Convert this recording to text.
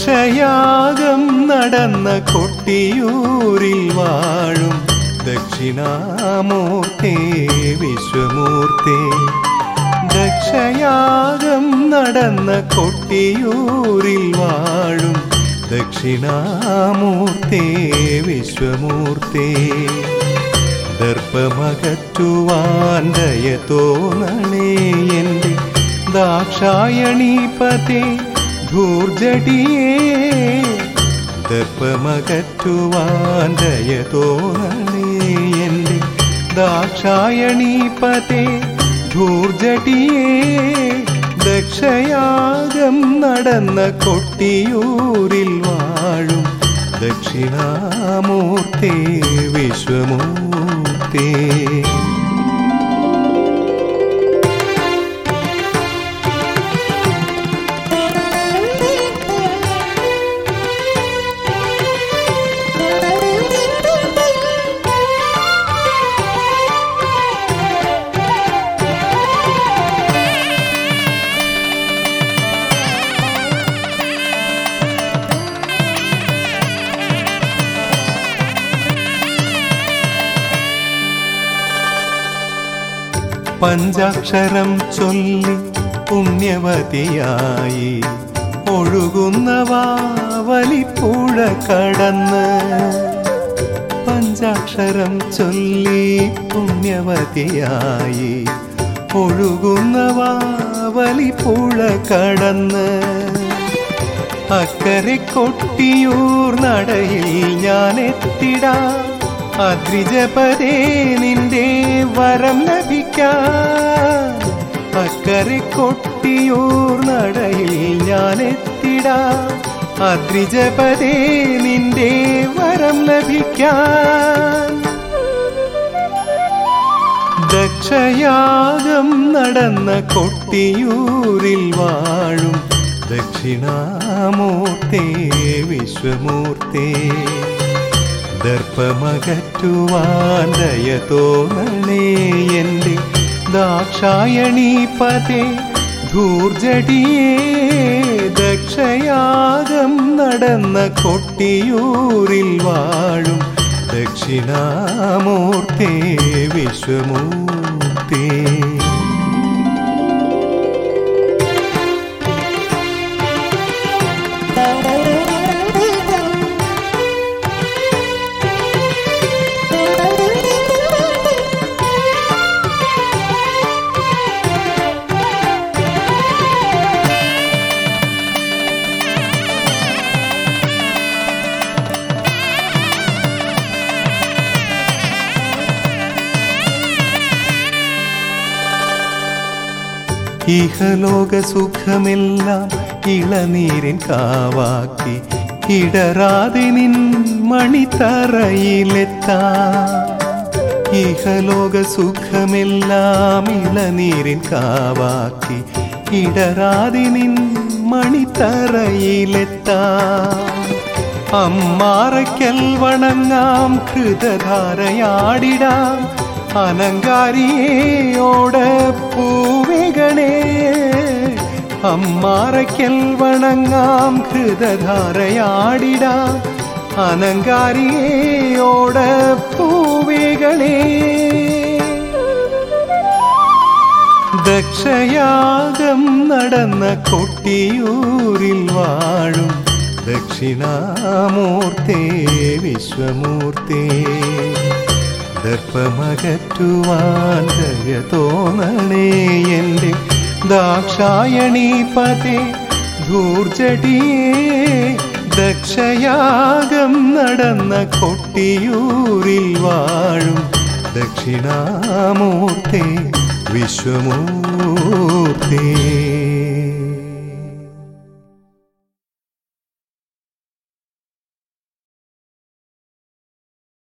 ദക്ഷയാഗം നടന്ന കൊട്ടിയൂരിൽ വാഴും ദക്ഷിണാമൂർത്തേ വിശ്വമൂർത്തേ ദക്ഷയാഗം നടന്ന കൊട്ടിയൂരിൽ വാഴും ദക്ഷിണാമൂർത്തേ വിശ്വമൂർത്തേ ദർപ്പമകറ്റുവാൻ ദയ തോന്നണേ എൻ്റെ ദാക്ഷായണീപതേ ധൂർജടിയേ ദർപ്പമകറ്റുവാൻ ദയ തോന്നണേ എൻ്റെ ദാക്ഷായണീപതേ ധൂർജടിയേ ദക്ഷയാഗം നടന്ന കൊട്ടിയൂരിൽ വാഴും ദക്ഷിണാമൂർത്തേ വിശ്വമൂർത്തേ പഞ്ചാക്ഷരം ചൊല്ലി പുണ്യവതിയായി ഒഴുകുന്ന വാവലിപ്പുഴ കടന്ന് പഞ്ചാക്ഷരം ചൊല്ലി പുണ്യവതിയായി ഒഴുകുന്ന വാവലിപ്പുഴ കടന്ന് അക്കരെ കൊട്ടിയൂർ നടയിൽ ഞാൻ എത്തിടാം അദ്രിജപദേ നിന്റെ വരം ലഭിക്കാൻ അക്കരെ കൊട്ടിയൂർ നടയിൽ ഞാൻ എത്തിടാം അദ്രിജപദേ നിന്റെ വരം ലഭിക്കാൻ ദക്ഷയാഗം നടന്ന കൊട്ടിയൂരിൽ വാഴും ദക്ഷിണാമൂർത്തേ വിശ്വമൂർത്തേ ദർപ്പമകറ്റുവാൻ ദയ തോന്നണേ എൻ്റെ ദാക്ഷായണീപതേ ധൂർജടിയേ ദക്ഷയാഗം നടന്ന കൊട്ടിയൂരിൽ വാഴും ദക്ഷിണാമൂർത്തേ വിശ്വമൂർത്തേ ഇഹലോക സുഖമെല്ലാം ഇളനീരിൻ കാവാക്കി ഇടറാതെ നിൻ മണിത്തറയിലെത്താം ഇഹലോക സുഖമെല്ലാം ഇളനീരിൻ കാവാക്കി ഇടറാതെ നിൻ മണിത്തറയിലെത്താം അമ്മാറയ്ക്കൽ വണങ്ങാം കൃതധാരയാടിടാം അനങ്കാരിയോട് പൂവികളെ അമ്മാറയ്ക്കൽ വണങ്ങാം കൃതധാരയാടിടാം അനങ്കാരിയോട് പൂവികളെ ദക്ഷയാഗം നടന്ന കൊട്ടിയൂരിൽ വാഴും ദക്ഷിണാമൂർത്തേ വിശ്വമൂർത്തേ ദർപ്പമകറ്റുവാൻ ദയ തോന്നണേ എൻ്റെ ദാക്ഷായണീപതേ ധൂർജടിയേ ദക്ഷയാഗം നടന്ന കൊട്ടിയൂരിൽ വാഴും ദക്ഷിണാമൂർത്തേ വിശ്വമൂർത്തേ